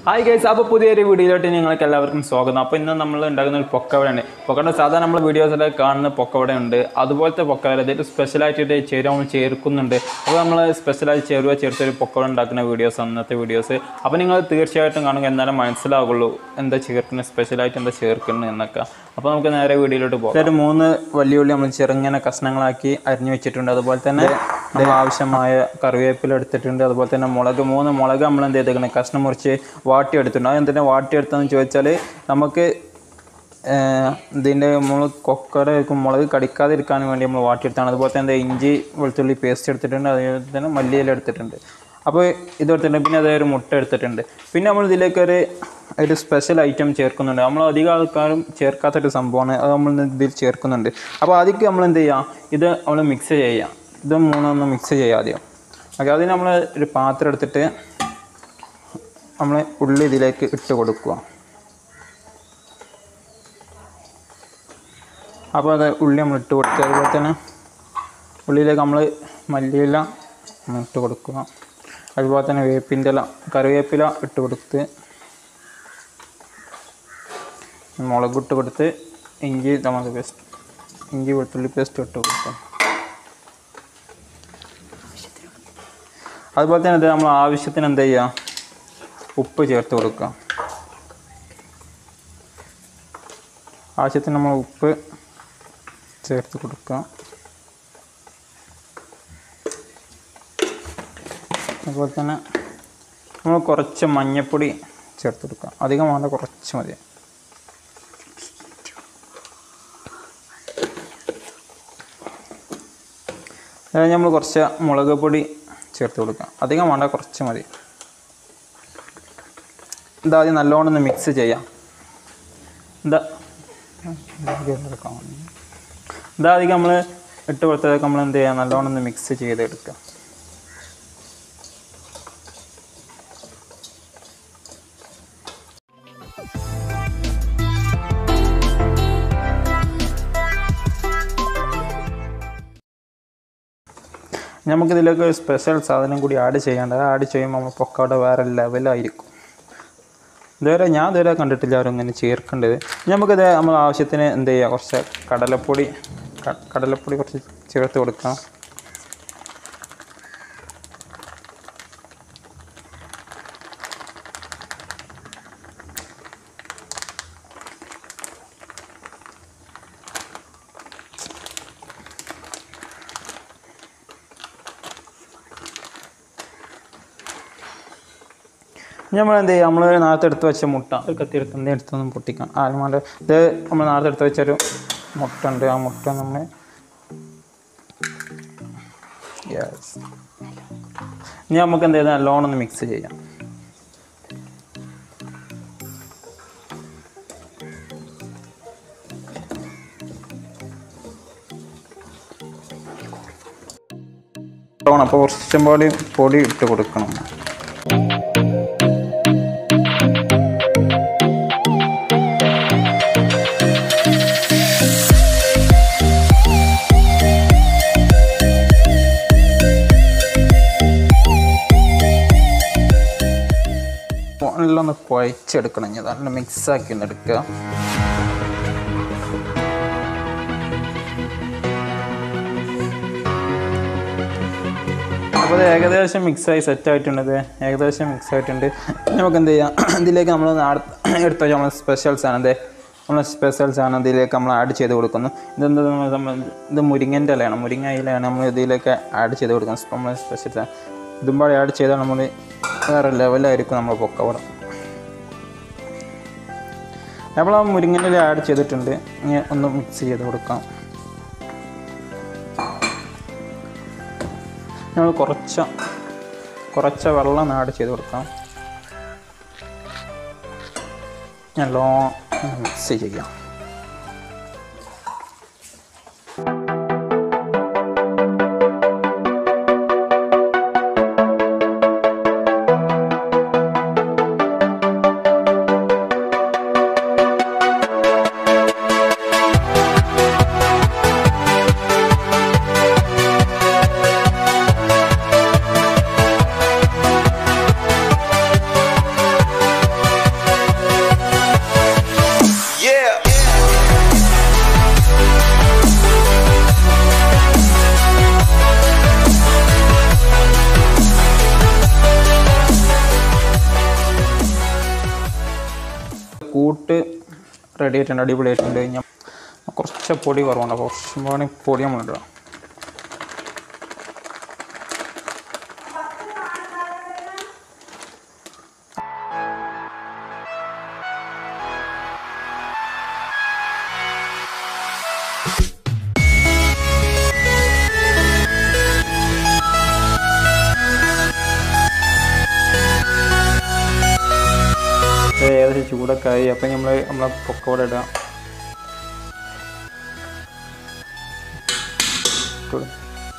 Hi guys അപ്പോൾ പുതിയൊരു വീഡിയോയിലോട്ട് നിങ്ങൾക്ക് എല്ലാവർക്കും സ്വാഗതം അപ്പോൾ ഇന്ന് നമ്മൾ ഉണ്ടാക്കുന്ന ഒരു പൊക്കവടയാണ് പൊക്കവട സാധാരണ നമ്മൾ വീഡിയോസിലൊക്കെ കാണുന്ന പൊക്കവട ഉണ്ട് അതുപോലത്തെ പൊക്കവട ഇതിൽ സ്പെഷ്യലായിട്ട് ചേരുവ നമ്മൾ ചേർക്കുന്നുണ്ട് അപ്പോൾ നമ്മൾ സ്പെഷ്യലായി ചേരുവ ചേർത്തൊരു പൊക്കവട ഉണ്ടാക്കുന്ന വീഡിയോസ് അന്നത്തെ വീഡിയോസ് അപ്പോൾ നിങ്ങൾ തീർച്ചയായിട്ടും കാണുക എന്നാലും മനസ്സിലാവുള്ളൂ എന്താ ചേർക്കുന്നത് സ്പെഷ്യലായിട്ട് എന്താ ചേർക്കുന്നത് എന്നൊക്കെ അപ്പോൾ നമുക്ക് നേരെ വീഡിയോയിലോട്ട് പോകാം ഒരു മൂന്ന് വലിയ ഉള്ളി നമ്മൾ ചെറുങ്ങനെ കഷ്ണങ്ങളാക്കി അരിഞ്ഞു വെച്ചിട്ടുണ്ട് അതുപോലെ തന്നെ നമ്മൾ ആവശ്യമായ കറിവേപ്പില എടുത്തിട്ടുണ്ട് അതുപോലെ തന്നെ മുളക് മൂന്ന് മുളക് നമ്മൾ എന്ത് ചെയ്തേക്കണം കഷ്ണം മുറിച്ച് വാട്ടിയെടുത്തിട്ടുണ്ട് അത് എന്തിനാ വാട്ടിയെടുത്തതെന്ന് ചോദിച്ചാൽ നമുക്ക് ഏഹ്, ഇതിൻ്റെ നമ്മൾ കൊക്കട മുളക് കടിക്കാതിരിക്കാൻ വേണ്ടി നമ്മൾ വാട്ടിയെടുത്താണ് അതുപോലെ തന്നെ ഇഞ്ചി വെളുത്തുള്ളി പേസ്റ്റ് എടുത്തിട്ടുണ്ട് അതുപോലെ തന്നെ മല്ലിയില എടുത്തിട്ടുണ്ട് അപ്പോൾ ഇത് എടുത്തിട്ടുണ്ട് പിന്നെ അതേ ഒരു മുട്ട എടുത്തിട്ടുണ്ട് പിന്നെ നമ്മൾ ഇതിലേക്ക് ഒരു ഒരു സ്പെഷ്യൽ ഐറ്റം ചേർക്കുന്നുണ്ട് നമ്മൾ അധികം ആൾക്കാരും ചേർക്കാത്തൊരു സംഭവമാണ് അത് നമ്മൾ ഇന്ന് ഇതിൽ ചേർക്കുന്നുണ്ട് അപ്പോൾ ആദ്യം നമ്മൾ എന്ത് ചെയ്യാം ഇത് നമ്മൾ മിക്സ് ചെയ്യാം ഇത് മൂന്നൊന്ന് മിക്സ് ചെയ്യാം ആദ്യം ഓക്കെ അതിന് നമ്മൾ ഒരു പാത്രം എടുത്തിട്ട് നമ്മൾ ഉള്ളി ഇതിലേക്ക് ഇട്ട് കൊടുക്കുക അപ്പോൾ അത് ഉള്ളി നമ്മൾ ഇട്ട് കൊടുക്കുക അതുപോലെ തന്നെ ഉള്ളിയിലേക്ക് നമ്മൾ മല്ലിയില നമ്മൾ ഇട്ട് കൊടുക്കുക അതുപോലെ തന്നെ വേപ്പിൻ്റെ ഇല കറിവേപ്പില ഇട്ട് കൊടുത്ത് മുളക് ഇട്ട് കൊടുത്ത് ഇഞ്ചി ടമാറ്റോ പേസ്റ്റ് ഇഞ്ചി വെളുത്തുള്ളി പേസ്റ്റ് ഇട്ട് കൊടുക്കുക അതുപോലെ തന്നെ ഇത് നമ്മൾ ആവശ്യത്തിന് എന്ത് ചെയ്യുക ഉപ്പ് ചേർത്ത് കൊടുക്കുക ആവശ്യത്തിന് നമ്മൾ ഉപ്പ് ചേർത്ത് കൊടുക്കുക അതുപോലെ തന്നെ നമ്മൾ കുറച്ച് മഞ്ഞൾപ്പൊടി ചേർത്ത് കൊടുക്കുക അധികം വേണ്ട കുറച്ച് മതി അതായത് നമ്മൾ കുറച്ച് മുളക് പൊടി ചേർത്ത് കൊടുക്കുക അധികം വേണ്ട കുറച്ച് മതി ഇതാദ്യം നല്ലോണം ഒന്ന് മിക്സ് ചെയ്യാം എന്താ ഇതാദ്യം നമ്മൾ ഇട്ട് കൊടുത്തതൊക്കെ നമ്മൾ എന്ത് ചെയ്യുക നല്ലോണം ഒന്ന് മിക്സ് ചെയ്തെടുക്കുക നമുക്കിതിലേക്ക് ഒരു സ്പെഷ്യൽ സാധനം കൂടി ആഡ് ചെയ്യേണ്ടത് ആഡ് ചെയ്യുമ്പോൾ നമ്മൾ പൊക്കോടെ വേറെ ലെവലായിരിക്കും ഇതുവരെ ഞാൻ ഇതുവരെ കണ്ടിട്ടില്ല ആരും ഇങ്ങനെ ചേർക്കേണ്ടത് നമുക്കിത് നമ്മൾ ആവശ്യത്തിന് എന്ത് ചെയ്യുക കുറച്ച് കടലപ്പൊടി ക- കടലപ്പൊടി കുറച്ച് ചേർത്ത് കൊടുക്കാം നമ്മൾ എന്ത് ചെയ്യുക നമ്മൾ നേരത്തെ എടുത്ത് വെച്ച മുട്ട ഒരു കത്തി എടുത്ത് എന്തെങ്കിലും എടുത്തൊന്നും പൊട്ടിക്കാം ആൽമാണ്ട് ഇത് നമ്മൾ നേരത്തെ എടുത്ത് വെച്ചൊരു മുട്ട ഉണ്ട് ആ മുട്ട നമ്മൾ യെസ് ഇനി നമുക്ക് എന്ത് ചെയ്താൽ നല്ലോണം ഒന്ന് മിക്സ് ചെയ്യാം അപ്പോൾ കുറച്ചും കൂടി പൊടി ഇട്ട് കൊടുക്കണം എല്ലാം ഒന്ന് കുഴച്ചെടുക്കണം ഇനി നല്ല മിക്സാക്കി ഒന്ന് എടുക്കുക അപ്പോൾ ഇത് ഏകദേശം മിക്സായി സെറ്റ് ആയിട്ടുണ്ട് ഇത് ഏകദേശം മിക്സ് ആയിട്ടുണ്ട് ഇനി നമുക്ക് എന്ത് ചെയ്യാം ഇതിലേക്ക് നമ്മൾ എടുത്ത നമ്മൾ സ്പെഷ്യൽ സാധനം എന്തേ നമ്മൾ സ്പെഷ്യൽ സാധനം ഇതിലേക്ക് നമ്മൾ ആഡ് ചെയ്ത് കൊടുക്കുന്നു ഇതെന്താ നമ്മൾ നമ്മൾ- ഇത് മുരിങ്ങൻ്റെ ഇലയാണ് മുരിങ്ങ ഇലയാണ് നമ്മൾ ഇതിലേക്ക് ആഡ് ചെയ്ത് കൊടുക്കുന്നത് നമ്മൾ സ്പെഷ്യൽ സാധനം ഇതും കൂടെ ആഡ് ചെയ്താൽ നമ്മൾ വേറെ ലെവലായിരിക്കും നമ്മൾ പൊക്കവട നമ്മൾ ആ മുരിങ്ങൻ്റെ ഇല ആഡ് ചെയ്തിട്ടുണ്ട് ഇനി ഒന്ന് മിക്സ് ചെയ്ത് കൊടുക്കാം നമ്മൾ കുറച്ച് കുറച്ച് വെള്ളം ആഡ് ചെയ്ത് കൊടുക്കാം നല്ലോണം മിക്സ് ചെയ്യാം കൂട്ട് റെഡി ആയിട്ടുണ്ട് അടിപൊളിയായിട്ടുണ്ട് ഞാൻ കുറച്ച് പൊടി കുറവുണ്ട് അപ്പോൾ കുറച്ചും കൂടി പൊടി നമ്മൾ ഇടുക ഇത് ഏകദേശം ചൂടൊക്കെ ആയി അപ്പം നമ്മൾ നമ്മളെ പൊക്കോടെ ഇടാം ഇട്ടോളൂ.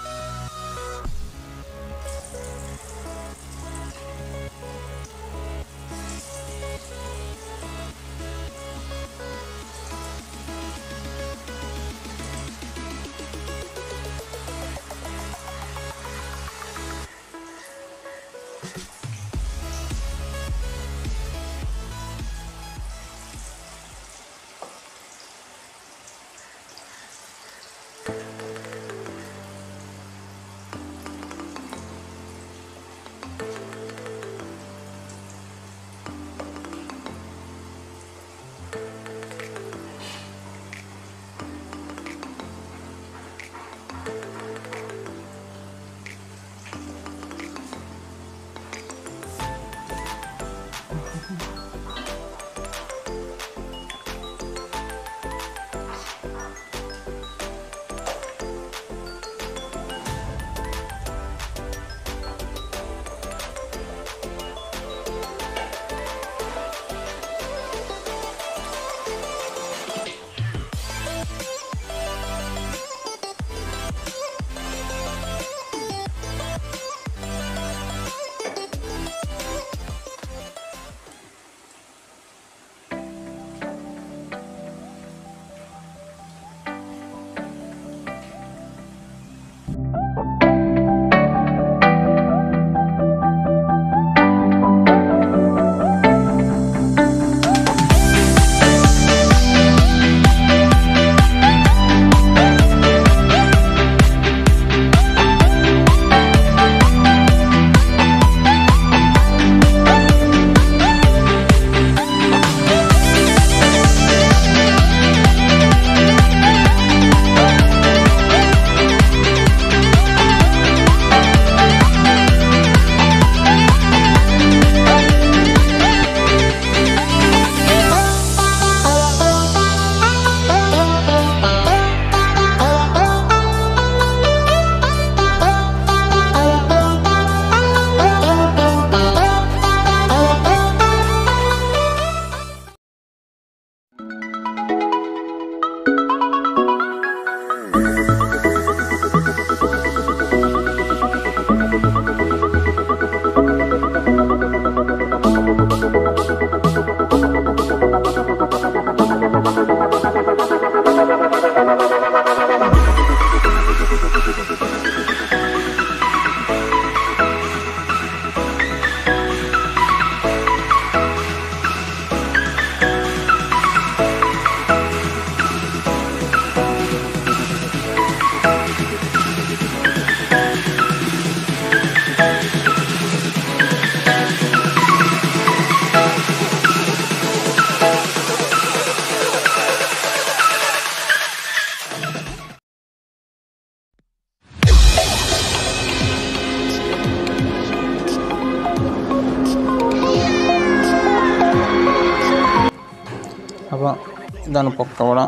അപ്പോൾ ഇതാണ് പൊക്കവട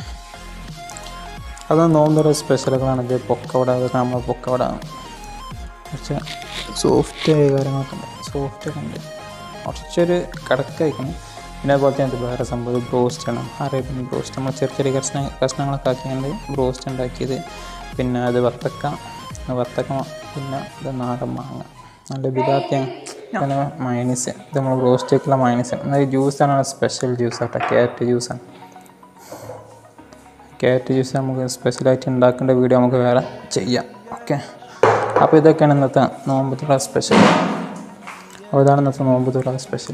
അത് നോമ്പൊരു സ്പെഷ്യലുകളാണ് ഇത് പൊക്കവട അതൊക്കെ നമ്മൾ പൊക്കവട കുറച്ച് സോഫ്റ്റ് ആയ കാര്യങ്ങളൊക്കെ ഉണ്ട് സോഫ്റ്റ് ഒക്കെ ഉണ്ട് കുറച്ചൊരു കടക്കായിക്കണം പിന്നെ അതുപോലെ തന്നെ ഇത് വേറെ സംഭവം ബ്രോസ്റ്റാണ് അറേബ്യൻ ബ്രോസ്റ്റ് നമ്മൾ ചെറിയ ചെറിയ കഷ്ണ കഷ്ണങ്ങളൊക്കെ ആക്കിയാണ്ട് ബ്രോസ്റ്റ് ഉണ്ടാക്കിയത് പിന്നെ അത് വത്തക്ക വത്തക്ക പിന്നെ ഇത് നാടൻ മാങ്ങ നല്ല ബിലാത്തിയാണ് പിന്നെ മൈനസ് ഇത് നമ്മൾ ബ്രോസ്റ്റേക്കുള്ള മൈനസ് എന്നാൽ ജ്യൂസാണ് സ്പെഷ്യൽ ജ്യൂസ് ആട്ടോ ക്യാരറ്റ് ജ്യൂസാണ് ക്യാരറ്റ് ജ്യൂസ് നമുക്ക് സ്പെഷ്യലായിട്ട് ഉണ്ടാക്കേണ്ട വീഡിയോ നമുക്ക് വേറെ ചെയ്യാം ഓക്കെ അപ്പോൾ ഇതൊക്കെയാണ് ഇന്നത്തെ നോമ്പ് തുറ സ്പെഷ്യൽ അപ്പോൾ ഇതാണ് ഇന്നത്തെ നോമ്പ് തുറ സ്പെഷ്യൽ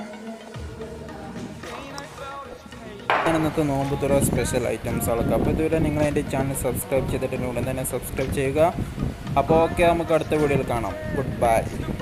ഇതാണ് ഇന്നത്തെ നോമ്പ് തുറ സ്പെഷ്യൽ ഐറ്റംസുകളൊക്കെ അപ്പോൾ ഇതുവരെ നിങ്ങൾ എൻ്റെ ചാനൽ സബ്സ്ക്രൈബ് ചെയ്തിട്ടുണ്ട് ഉടൻ തന്നെ സബ്സ്ക്രൈബ് ചെയ്യുക അപ്പോൾ ഓക്കെ നമുക്ക് അടുത്ത വീഡിയോയിൽ കാണാം ഗുഡ് ബൈ